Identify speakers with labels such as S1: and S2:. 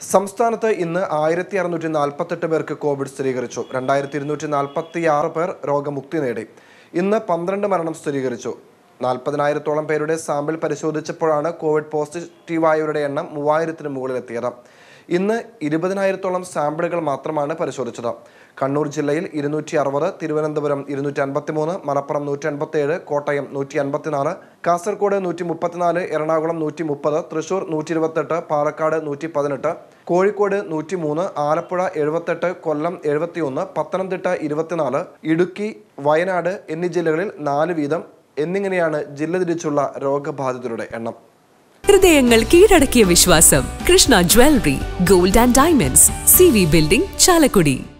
S1: സംസ്ഥാനത്ത് ഇന്ന് ആയിരത്തി അറുന്നൂറ്റി നാൽപ്പത്തെട്ട് പേർക്ക് കോവിഡ് സ്ഥിരീകരിച്ചു രണ്ടായിരത്തി ഇരുന്നൂറ്റി നാൽപ്പത്തി ആറ് പേർ രോഗമുക്തി നേടി ഇന്ന് പന്ത്രണ്ട് മരണം സ്ഥിരീകരിച്ചു നാൽപ്പതിനായിരത്തോളം പേരുടെ സാമ്പിൾ പരിശോധിച്ചപ്പോഴാണ് കോവിഡ് പോസിറ്റീവായവരുടെ എണ്ണം മൂവായിരത്തിന് മുകളിലെത്തിയത് ഇന്ന് ഇരുപതിനായിരത്തോളം സാമ്പിളുകൾ മാത്രമാണ് പരിശോധിച്ചത് കണ്ണൂർ ജില്ലയിൽ ഇരുന്നൂറ്റി അറുപത് തിരുവനന്തപുരം ഇരുന്നൂറ്റി അൻപത്തിമൂന്ന് മലപ്പുറം നൂറ്റി അൻപത്തേഴ് കോട്ടയം നൂറ്റി അൻപത്തിനാല് കാസർഗോഡ് നൂറ്റി മുപ്പത്തിനാല് എറണാകുളം നൂറ്റി മുപ്പത് തൃശൂർ നൂറ്റി ഇരുപത്തെട്ട് പാലക്കാട് നൂറ്റി പതിനെട്ട് കോഴിക്കോട് നൂറ്റി മൂന്ന് ആലപ്പുഴ എഴുപത്തെട്ട് കൊല്ലം എഴുപത്തിയൊന്ന് പത്തനംതിട്ട ഇരുപത്തിനാല് ഇടുക്കി വയനാട് എന്നീ ജില്ലകളിൽ നാല് വീതം എന്നിങ്ങനെയാണ് ജില്ല തിരിച്ചുള്ള രോഗബാധിതരുടെ എണ്ണം
S2: ഹൃദയങ്ങൾ കീഴടക്കിയ വിശ്വാസം Krishna jewellery gold and diamonds C V building Chalakudy